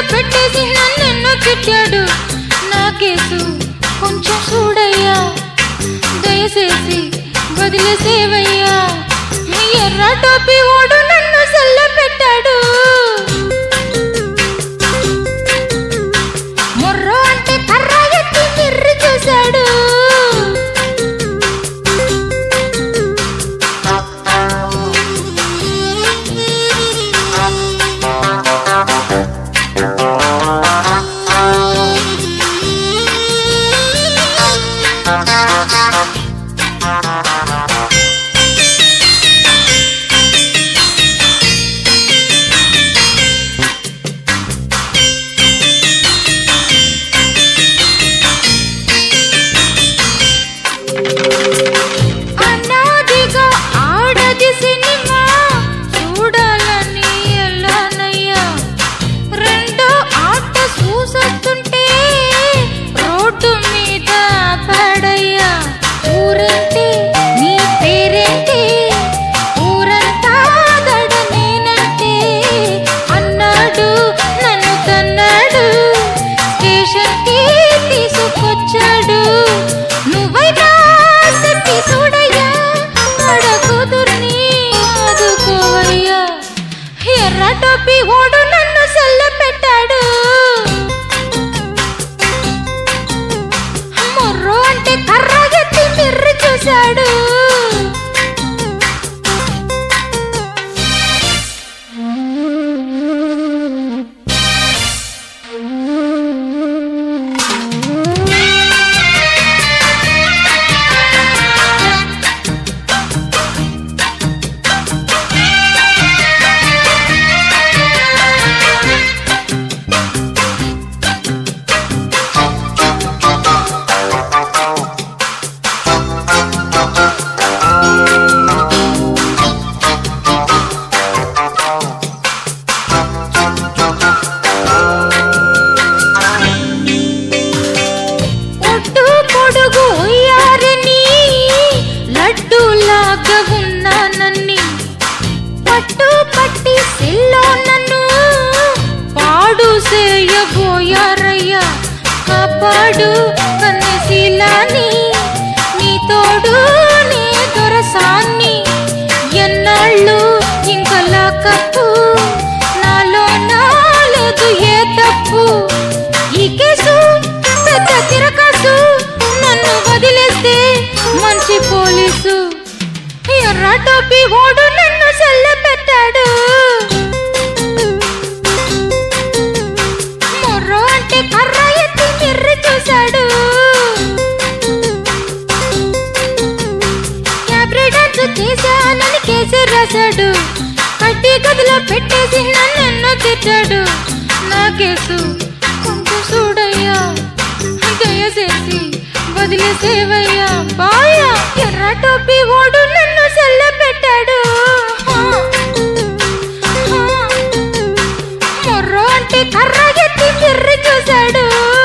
పెట్టేసి నన్నెన్నో తిట్టాడు నా కేసు కొంచెం చూడయ్యా దయచేసి వదిలేసేవయ్యా ఎర్ర టోపీ ఓడు నన్ను సెల్ల పెట్టాడు మొర్రో అంటే కర్ర ఎత్తి మిర్రి చూశాడు అనాదిగా ఆడది సినిమా చూడాలని ఎల్లానయ్యా రెండో ఆట చూసొస్తుంటే రోడ్డు మీద పడయ్యా ఊరంటే నీ పేరేంటి ఊరంతా దడ నేనంటే అన్నాడు నన్ను తన్నాడు స్టేషన్కి తీసుకొచ్చాడు నువ్వైనా చెప్పి చూడయ్యా ఆడ కూతుర్ని ఆదుకోవయ్యా ఎర్ర టోపీ ఓడు నన్ను సెల్ల పెట్టాడు మొర్రో అంటే కర్ర ఎత్తి మిర్రి చూశాడు ఒట్టు పొడుగు ఉయ్యారని లడ్డూలాగా ఉన్నానని పట్టు పట్టి సిల్లో నన్ను పాడు చేయబోయారయ్యా కాపాడు కన్నశీలాని నీ తోడు నీ దొరసాన్ని ఎన్నాళ్ళు ఇంకా లాకప్పు నాలో నాలేదు ఏ తప్పు ఈ కేసు పెద్ద తిరకాసు నన్ను వదిలేస్తే మంచి పోలీసు ఎర్ర టోపీ ఓడు నన్ను సెల్ల పెట్టాడు మొర్రో అంటే కర్ర ఎత్తి మిర్రి చూశాడు క్యాబ్రెడన్స్ చేశానని కేసు రాశాడు కట్టి గదిలో పెట్టేసి నన్నెన్నో తిట్టాడు నా కేసు కొంచెం చూడయ్యా దయచేసి వదిలేసేవయ్యా బాయా ఎర్ర టోపీ ఓడు నన్ను సెల్ల పెట్టాడు హా, హా. మొర్రో అంటే కర్ర ఎత్తి మిర్రి చూశాడు